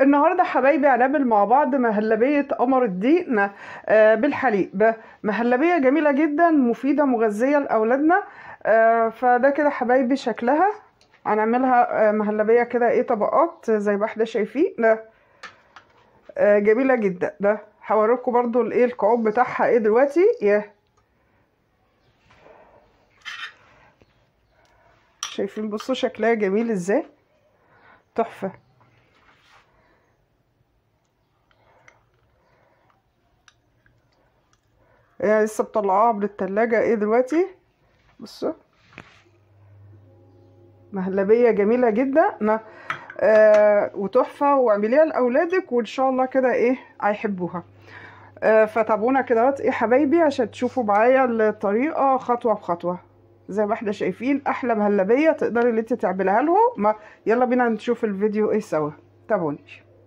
النهارده حبايبي هنعمل مع بعض مهلبية قمر الدين آه، بالحليب مهلبية جميلة جدا مفيدة مغذية لأولادنا آه، فده كده حبايبي شكلها هنعملها آه، مهلبية كده ايه طبقات زي ما احنا شايفين ده آه، جميلة جدا ده هوريكم برضو الايه القوام بتاعها ايه دلوقتي ياه شايفين بصوا شكلها جميل ازاي تحفة هي لسه مطلعاها من التلاجة ايه دلوقتي بصوا مهلبية جميلة جدا ما آه وتحفة واعمليها لأولادك وإن شاء الله كده ايه هيحبوها آه فتابعونا كده ايه حبايبي عشان تشوفوا معايا الطريقة خطوة بخطوة زي ما احنا شايفين أحلى مهلبية تقدري اللي انت تعمليها لهم ما يلا بينا نشوف الفيديو ايه سوا تابعوني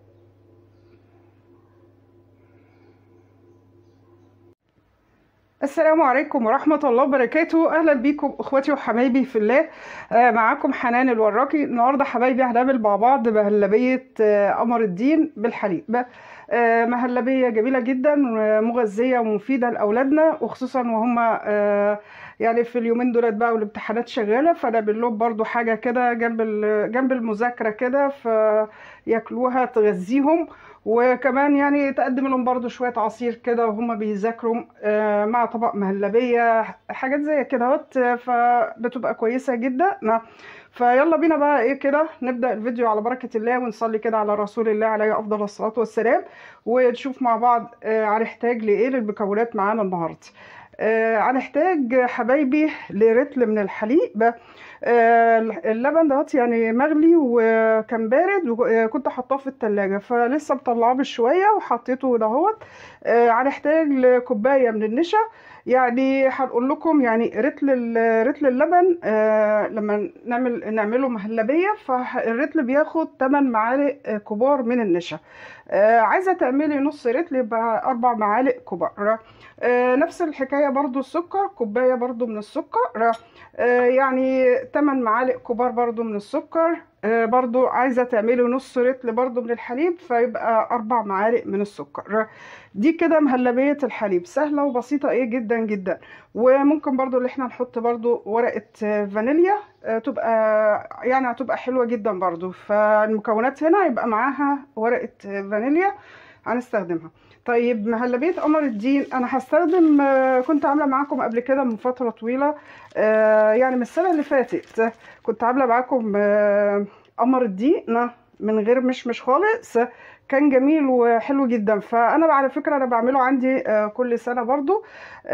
السلام عليكم ورحمة الله وبركاته أهلا بيكم أخواتي وحبايبي في الله آه معاكم حنان الوراقي النهاردة حبايبي هنعمل مع بعض مهلبية آه قمر الدين بالحليب آه مهلبية جميلة جدا مغذية ومفيدة لأولادنا وخصوصا وهم آه يعني في اليومين دولت بقى والامتحانات شغالة فنعمل لهم برضو حاجة كده جنب جنب المذاكرة كده فياكلوها تغذيهم وكمان يعني تقدم لهم برضو شوية عصير كده وهم بيذاكروا آه مع طبق مهلبية حاجات زي كده اهوت فبتبقى كويسة جدا فيلا بينا بقى ايه كده نبدأ الفيديو على بركة الله ونصلي كده على رسول الله عليه أفضل الصلاة والسلام ونشوف مع بعض آه هنحتاج لإيه للمكونات معانا النهاردة آه هنحتاج حبايبي لرتل من الحليب آه اللبن دوت يعني مغلي وكان بارد وكنت حاطاه في التلاجة فلسه مطلعاه بشوية وحطيته دهوت آه هنحتاج لكوباية من النشا يعني هنقول لكم يعني رتل رتل اللبن آه لما نعمل نعمله مهلبيه فالرتل بياخد 8 معالق كبار من النشا آه عايزه تعملي نص رتل يبقى اربع معالق كبار آه نفس الحكايه برضو السكر كوبايه برضو من السكر آه يعني 8 معالق كبار برضو من السكر آه برضو عايزة تعملي نص رتل برضو من الحليب فيبقى أربع معالق من السكر دي كده مهلبية الحليب سهلة وبسيطة ايه جدا جدا وممكن برضو اللي احنا نحط برضو ورقة فانيليا آه تبقى يعني هتبقى حلوة جدا برضو فالمكونات هنا يبقى معاها ورقة فانيليا هنستخدمها طيب مهلبية قمر الدين انا هستخدم كنت عامله معاكم قبل كده من فتره طويله يعني من السنه اللي فاتت كنت عامله معاكم قمر الدين من غير مشمش خالص كان جميل وحلو جدا فانا على فكره انا بعمله عندي كل سنه برضو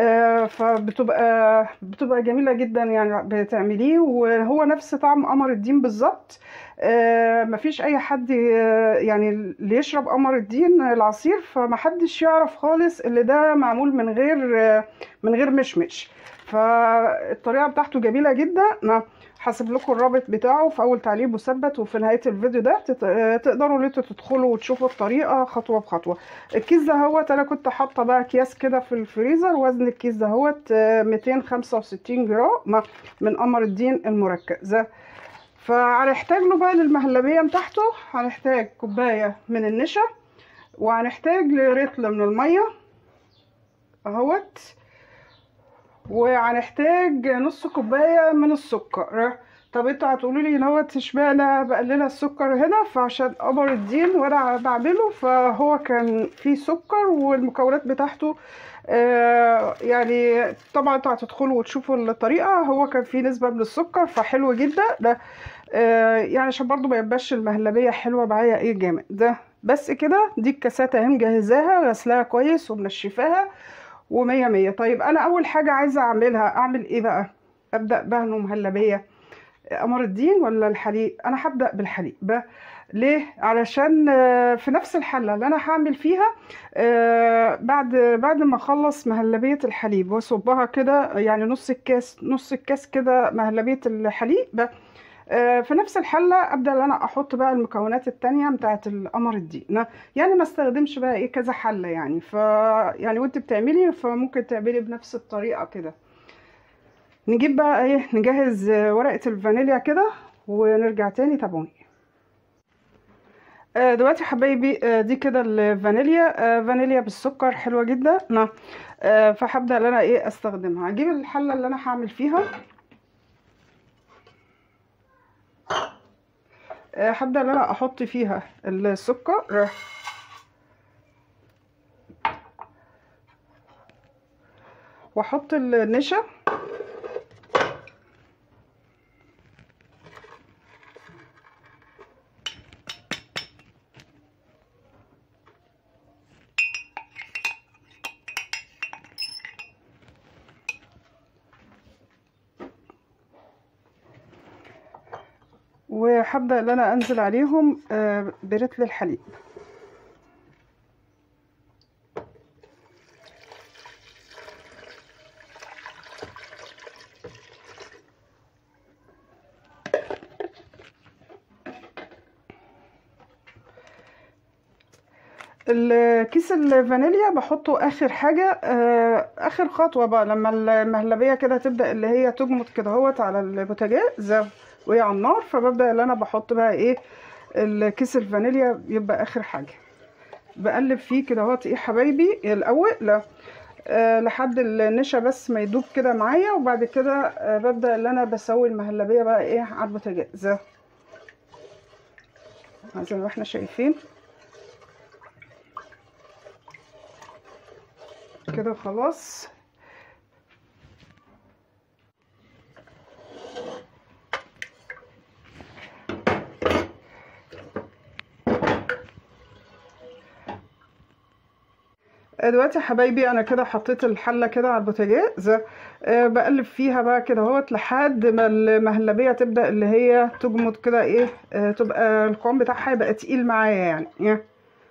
فبتبقى بتبقى جميله جدا يعني بتعمليه وهو نفس طعم قمر الدين بالظبط مفيش اي حد يعني اللي يشرب قمر الدين العصير فمحدش يعرف خالص اللي ده معمول من غير من غير مشمش فالطريقه بتاعته جميله جدا هسيب لكم الرابط بتاعه في اول تعليق مثبت وفي نهايه الفيديو ده تقدروا انتوا تدخلوا وتشوفوا الطريقه خطوه بخطوه الكيس ده هوت انا كنت حاطه بقى اكياس كده في الفريزر وزن الكيس ده هوت 265 جرام من قمر الدين المركز فهنحتاج له بقى للمهلبيه بتاعته هنحتاج كوبايه من النشا وهنحتاج لرتل من الميه اهوت وهنحتاج نص كوبايه من السكر طب انتوا هتقولوا لي دوت اشمعنى بقللها السكر هنا فعشان قمر الدين وانا بعمله فهو كان فيه سكر والمكونات بتاعته آه يعني طبعا انتوا هتدخلوا وتشوفوا الطريقه هو كان فيه نسبه من السكر فحلو جدا ده آه يعني عشان برضو ما يبقاش المهلبيه حلوه معايا ايه جامد ده بس كده دي الكاسات اهي مجهزاها غسلاها كويس ومنشفاها ومية مية طيب انا اول حاجة عايزة اعملها اعمل ايه بقى ابدأ بقى انه مهلبية قمر الدين ولا الحليب انا هبدأ بالحليب ليه علشان في نفس الحله اللي انا هعمل فيها بعد بعد ما اخلص مهلبيه الحليب واصبها كده يعني نص الكاس نص الكاس كده مهلبيه الحليب في نفس الحله ابدا ان انا احط بقى المكونات التانية بتاعه القمر الدين يعني ما استخدمش بقى ايه كذا حله يعني ف يعني وانت بتعملي فممكن تعملي بنفس الطريقه كده نجيب بقى ايه نجهز ورقه الفانيليا كده ونرجع تاني تابعوني آه، دلوقتي حبايبي آه، دي كده الفانيليا آه، فانيليا بالسكر حلوه جدا نعم آه، فهبدا ان انا ايه استخدمها هجيب الحله اللي انا هعمل فيها آه، هبدا ان انا احط فيها السكر واحط النشا وهبدأ ان انا انزل عليهم آه، برتل الحليب الكيس الفانيليا بحطه اخر حاجه آه، اخر خطوه بقى لما المهلبيه كده تبدا اللي هي تجمد كده اهوت على البوتاجاز وهي على النار فببدا اللي انا بحط بقى ايه الكيس الفانيليا يبقى اخر حاجه بقلب فيه كده اهوت ايه حبايبي الاول لا أه لحد النشا بس ما يدوب كده معايا وبعد كده أه ببدا اللي انا بسوي المهلبيه بقى ايه على البوتاجاز زي ما احنا شايفين كده خلاص دلوقتي يا حبايبي انا كده حطيت الحله كده على البوتاجاز أه بقلب فيها بقى كده اهوت لحد ما المهلبيه تبدا اللي هي تجمد كده ايه أه تبقى القوام بتاعها يبقى تقيل معايا يعني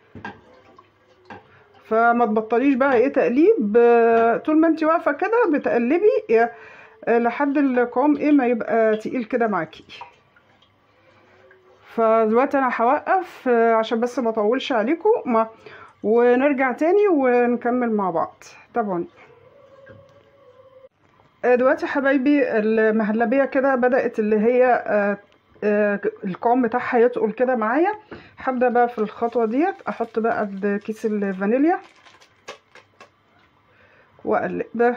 فما تبطليش بقى ايه تقليب أه طول ما انت واقفه كده بتقلبي لحد القوام ايه ما يبقى تقيل كده معاكي فدلوقتي انا هوقف عشان بس ما اطولش عليكم ما ونرجع تاني ونكمل مع بعض تابعوني دلوقتي حبايبي المهلبيه كده بدات اللي هي القوام بتاعها يتقل كده معايا هبدا بقى في الخطوه ديت احط بقى كيس الفانيليا واقلب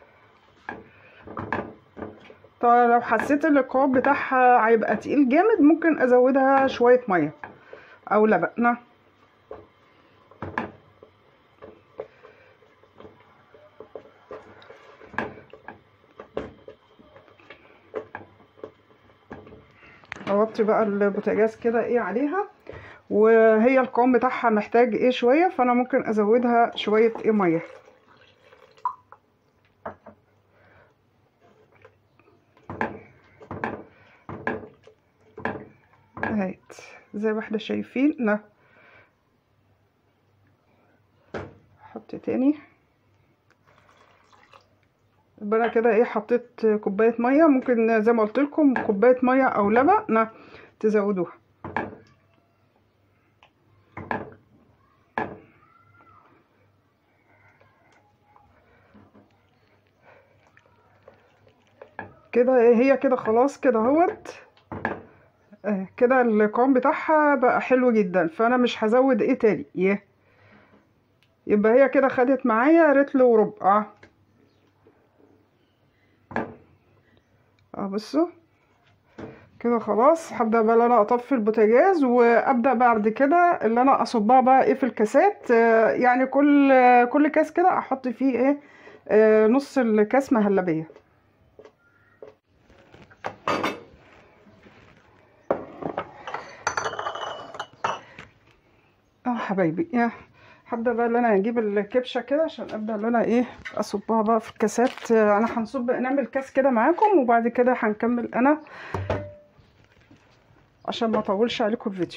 طبعا لو حسيت ان القوام بتاعها هيبقى تقيل جامد ممكن ازودها شويه ميه او لبن اوطي بقى البوتاجاز كده ايه عليها وهي القوام بتاعها محتاج ايه شويه فانا ممكن ازودها شويه ايه ميه اهيت زي ما احنا شايفين نا احط تاني يبقى انا كده ايه حطيت كوبايه ميه ممكن زي ما قلت لكم كوبايه ميه او لبن تزودوها كده هي كده خلاص كده اهوت كده القوام بتاعها بقى حلو جدا فانا مش هزود ايه تاني يه يبقى هي كده خدت معايا رتل وربع اه بصوا كده خلاص هبدا بقى انا اطفي البوتاجاز وابدا بعد كده اللي انا اصبها بقى ايه في الكاسات آه يعني كل آه كل كاس كده احط فيه ايه آه نص الكاس مهلبيه اه حبايبي يا هبدا بقى اللي انا هجيب الكبشه كده عشان ابدا اللي انا ايه اصبها بقى في الكاسات انا هنصب نعمل كاس كده معاكم وبعد كده هنكمل انا عشان ما اطولش عليكم الفيديو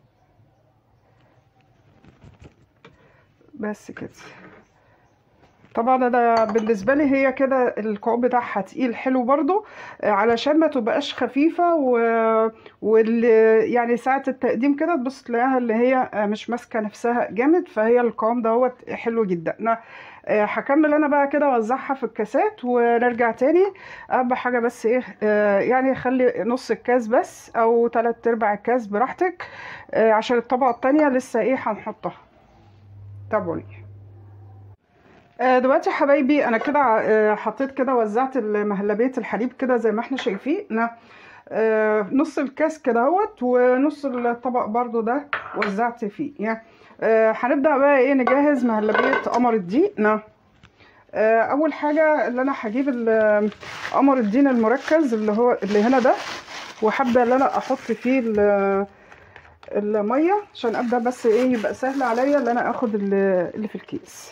بس كده طبعا انا بالنسبه لي هي كده القوام بتاعها تقيل حلو برضو آه، علشان ما تبقاش خفيفه و... وال... يعني ساعه التقديم كده تبص تلاقيها اللي هي آه، مش ماسكه نفسها جامد فهي القوام دوت حلو جدا انا آه، هكمل انا بقى كده اوزعها في الكاسات ونرجع تاني اهم حاجه بس ايه آه، يعني خلي نص الكاس بس او تلات ارباع الكاس براحتك آه، عشان الطبقه التانية لسه ايه هنحطها تابعوني آه، دلوقتي يا حبايبي انا كده آه، حطيت كده وزعت مهلبية الحليب كده زي ما احنا شايفين أنا، آه، نص الكاس كده اهوت ونص الطبق برضو ده وزعت فيه يعني آه، هنبدأ بقى ايه نجهز مهلبية قمر الدين أنا، آه، اول حاجة اللي انا هجيب ال- قمر الدين المركز اللي هو اللي هنا ده وهبدأ ان انا احط فيه ال- المية عشان ابدأ بس ايه يبقى سهل عليا ان انا اخد ال- اللي في الكيس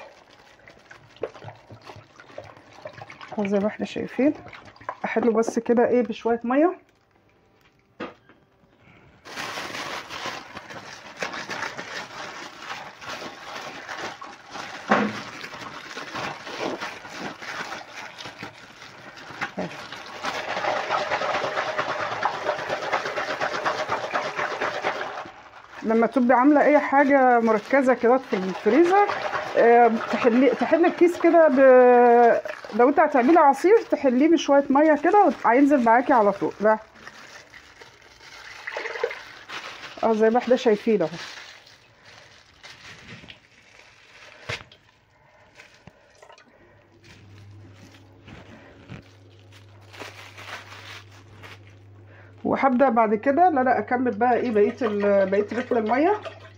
أهو زي ما احنا شايفين احله بس كده ايه بشويه ميه أهي. لما تبقي عامله اي حاجه مركزه كده في الفريزر آه، تحلي تحلي الكيس كده ب... لو انت هتعملي عصير تحليه بشويه ميه كده هينزل معاكي على طول لا اه زي ما احنا شايفين اهو وهبدا بعد كده ان انا اكمل بقى ايه بقيه ال- بقيه رتل الميه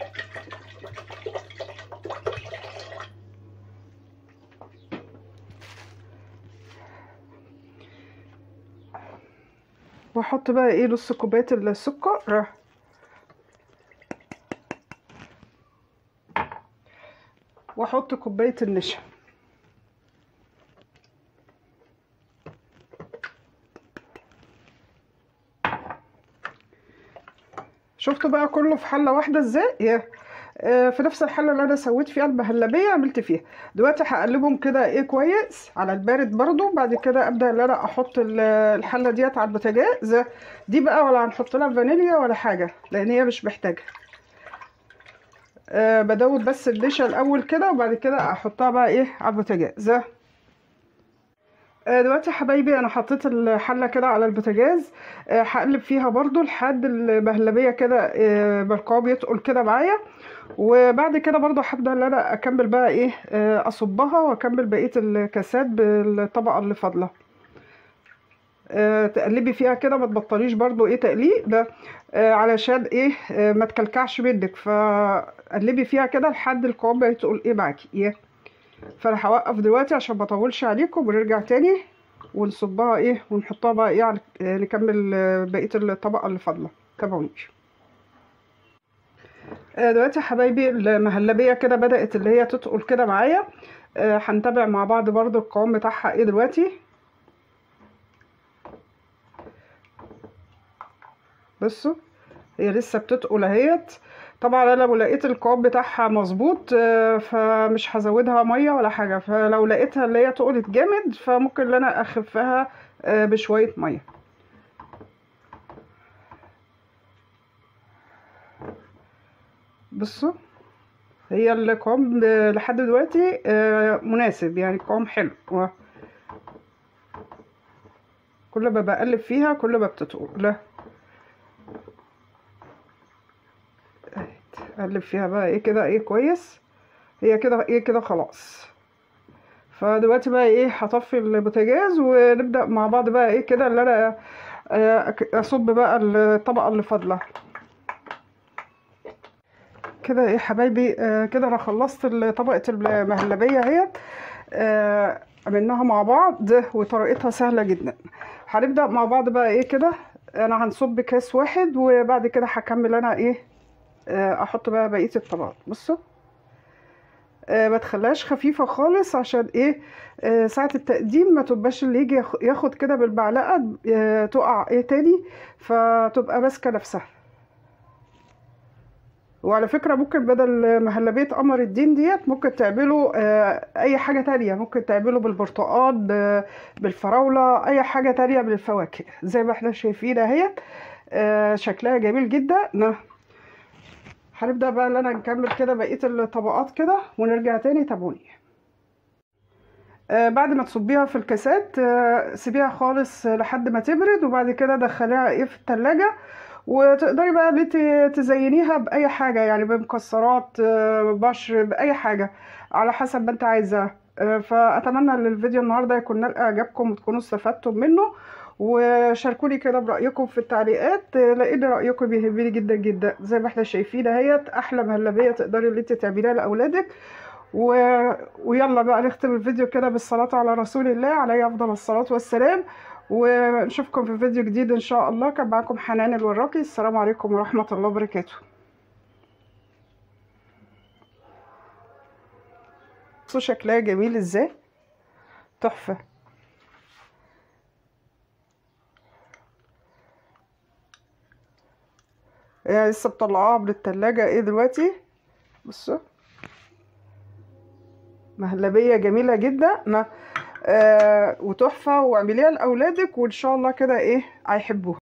واحط بقى ايه نص كوبايه السكر واحط كوبايه النشا شفتوا بقى كله في حله واحده ازاي يا آه، في نفس الحله اللي انا سويت فيها المهلبيه عملت فيها دلوقتي هقلبهم كده ايه كويس على البارد برضو بعد كده ابدا ان انا احط ال- الحله ديت على البوتاجاز دي بقى ولا هنحط لها فانيليا ولا حاجه لان هي مش محتاجه أه بدوب بس النشا الاول كده وبعد كده احطها بقى ايه على البوتاجاز آه، دلوقتي يا حبايبي انا حطيت الحله كده على البوتاجاز آه، هقلب فيها برضو لحد المهلبيه كده آه، بالقوام يتقل كده معايا وبعد كده برضو هبدا ان انا اكمل بقى ايه آه، اصبها واكمل بقيه الكاسات بالطبقه اللي فاضله آه، تقلبي فيها كده ما تبطليش برضو ايه تقليب ده آه، علشان ايه آه، ما تكلكعش منك فقلبي فيها كده لحد القوام ما يتقل ايه معاكي ايه فانا هوقف دلوقتي عشان ما اطولش عليكم ونرجع تاني ونصبها ايه ونحطها بقى ايه على آه، نكمل آه، بقيه الطبقه اللي فاضله تابعوني آه، دلوقتي يا حبايبي المهلبيه كده بدات اللي هي تتقل كده معايا آه، هنتابع مع بعض برضو القوام بتاعها ايه دلوقتي بصوا هي لسه بتتقل اهيت طبعا انا لو لقيت القوام بتاعها مظبوط آه، فمش هزودها ميه ولا حاجه فلو لقيتها اللي هي تقلت جامد فممكن ان انا اخفها آه، بشويه ميه بصوا هي القوام ل- لحد دلوقتي آه، مناسب يعني قوام حلو و- كل ما بقلب فيها كل ما بتتقل لا اقلب فيها بقى ايه كده ايه كويس هي كده ايه كده خلاص فدلوقتي بقى ايه هطفي البوتاجاز ونبدأ مع بعض بقى ايه كده اللي انا آه، أك- اصب بقى الطبقة اللي فاضلة كده ايه حبايبي آه، كده انا خلصت ال- طبقة المهلبية اهيت آه، عملناها مع بعض وطريقتها سهلة جدا هنبدأ مع بعض بقى ايه كده انا هنصب كاس واحد وبعد كده هكمل انا ايه آه، احط بقى بقية الطبقات بصوا آه، ما تخليهاش خفيفة خالص عشان ايه آه، ساعة التقديم ما تبقاش اللي يجي ياخ- ياخد كده بالمعلقة آه، تقع ايه تاني فتبقى ماسكة نفسها وعلى فكرة ممكن بدل مهلبية قمر الدين ديت ممكن تعملوا آه، أي حاجة تانية ممكن تعملوا بالبرتقال آه، بالفراولة أي حاجة تانية من الفواكه زي ما احنا شايفين اهيت آه، شكلها جميل جدا ن- هنبدأ بقى ان انا نكمل كده بقية الطبقات كده ونرجع تاني تابعوني آه، بعد ما تصبيها في الكاسات آه، سيبيها خالص لحد ما تبرد وبعد كده دخليها ايه في التلاجة وتقدري بقى اللي انت تزينيها بأي حاجة يعني بمكسرات آه، بشر بأي حاجة على حسب ما انت عايزاه آه، فأتمنى ان الفيديو النهاردة يكون نال إعجابكم وتكونوا استفدتم منه وشاركوني كده برأيكم في التعليقات آه، لأن رأيكم بيهمني جدا جدا زي ما احنا شايفين اهيت أحلى مهلبية تقدري اللي انت تعمليها لأولادك و... ويلا بقى نختم الفيديو كده بالصلاة على رسول الله عليه أفضل الصلاة والسلام ونشوفكم في فيديو جديد إن شاء الله كان معاكم حنان الوراقي السلام عليكم ورحمة الله وبركاته بصوا شكلها جميل ازاي تحفة يعني لسه مطلعاها من التلاجة ايه دلوقتي بصوا مهلبية جميلة جدا ما آه وتحفة واعمليها لأولادك وإن شاء الله كده إيه هيحبوها